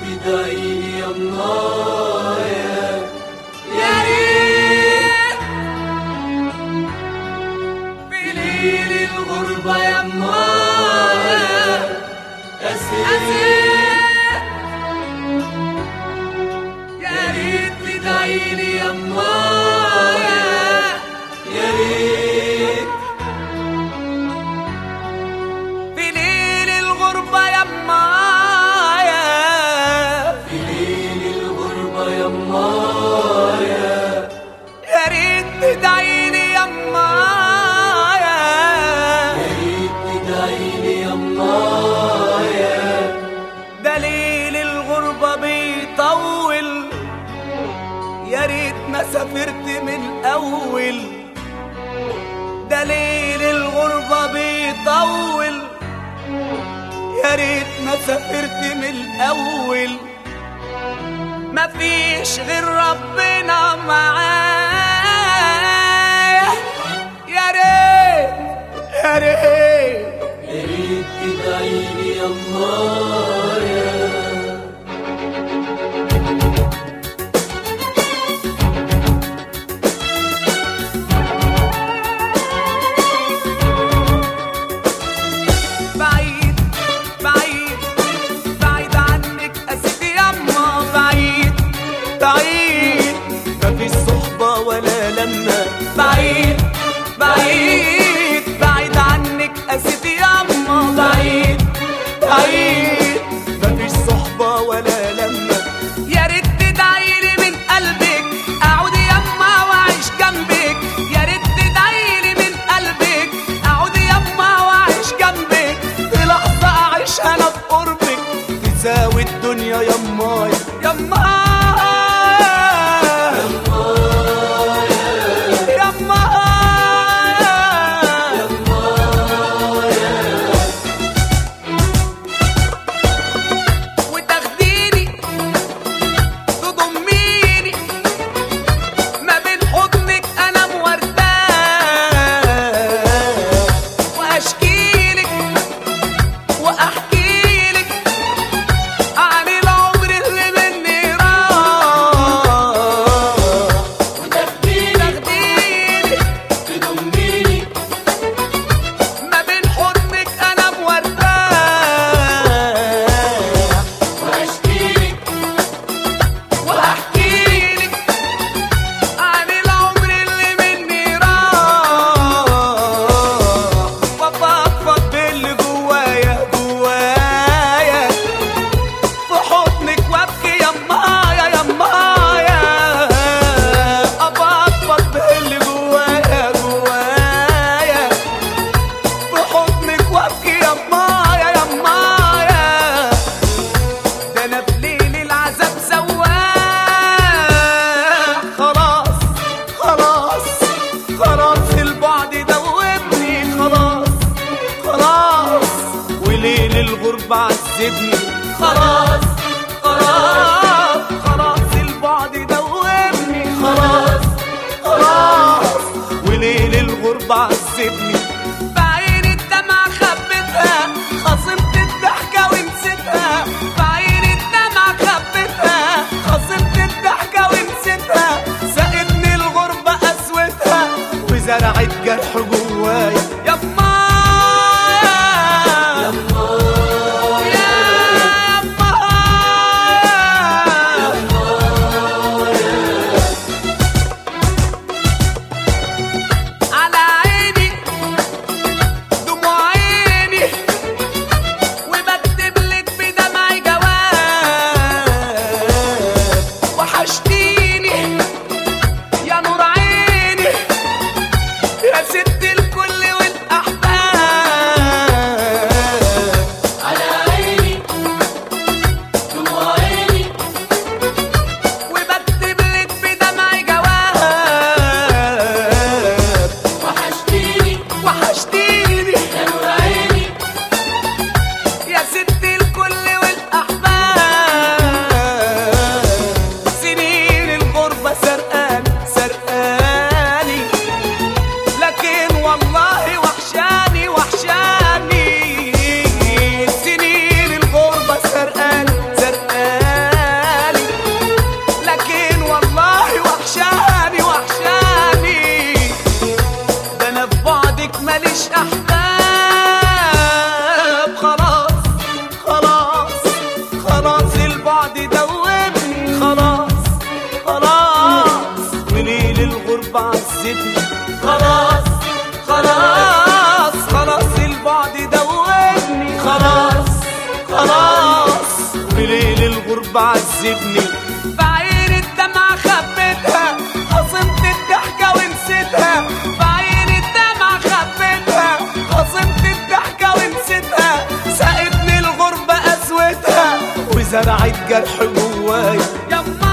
تدعيني يا الله يا ريت في ليل الغربة يا الله أسير يا ريت تدعيني يا الله يا ريت في ليل الغربة يا مايا في ليل الغربة يا الله يا ريت تدعيني يا مايا يا ريت تدعيني يا الله دليل الغربة بيطول يا ريت ما سافرت من الأول دليل الغربة بيطول يا ريت ما سافرت من الأول مفيش غير ربنا معايا يا ريت يا ريت يا ريت تدعيني يا الله بعيد بعيد بعيد عنك أسيدي يما بعيد بعيد مفيش صحبة ولا لمة بعيد بعيد بعيد عنك أسيدي يما بعيد بعيد مفيش صحبة ولا لمة يا ريت تدعيلي من قلبك أعود يما وأعيش جنبك يا ريت تدعيلي من قلبك أعود يما وأعيش جنبك في لحظة أعيش أنا في قربك تساوي الدنيا يما يما يما وتاخديني تضميني ما بين حضنك انا مورداه واشكيلك واحكيلك عن العمر اللي مني راح تاخديني تضميني ما بين حضنك انا مورداه واشكيلك واحكيلك عن العمر اللي مني راح وافضفض باللي جوايا جوايا في حضنك وابكي يمايا يمايا افضفض باللي جوايا جوايا في حضنك وابكي يمايا يمايا ده انا بليل العذاب سواح خلاص خلاص خلاص البعد دوبني خلاص خلاص وليل الغربة عذبني خلاص خلاص خلاص البعد دوبني خلاص خلاص وليل الغربة عذبني بعين الدمع خبتها خصمت الضحكة ونسيتها بعين الدمع خبتها خصمت الضحكة ونسيتها سقتني الغربة قسوتها وزرعت جرح جوايا يا مايا يا مايا على عيني دموع عيني وبكتب لك بدمعي جواب وحشتيني يا نور عيني يا ست بعذبني بعين الدمعة خبيتها خصمت الضحكة ونسيتها بعين الدمعة خبيتها خصمت الضحكة ونسيتها سقتني الغربة قسوتها وزرعت جرح جوايا يما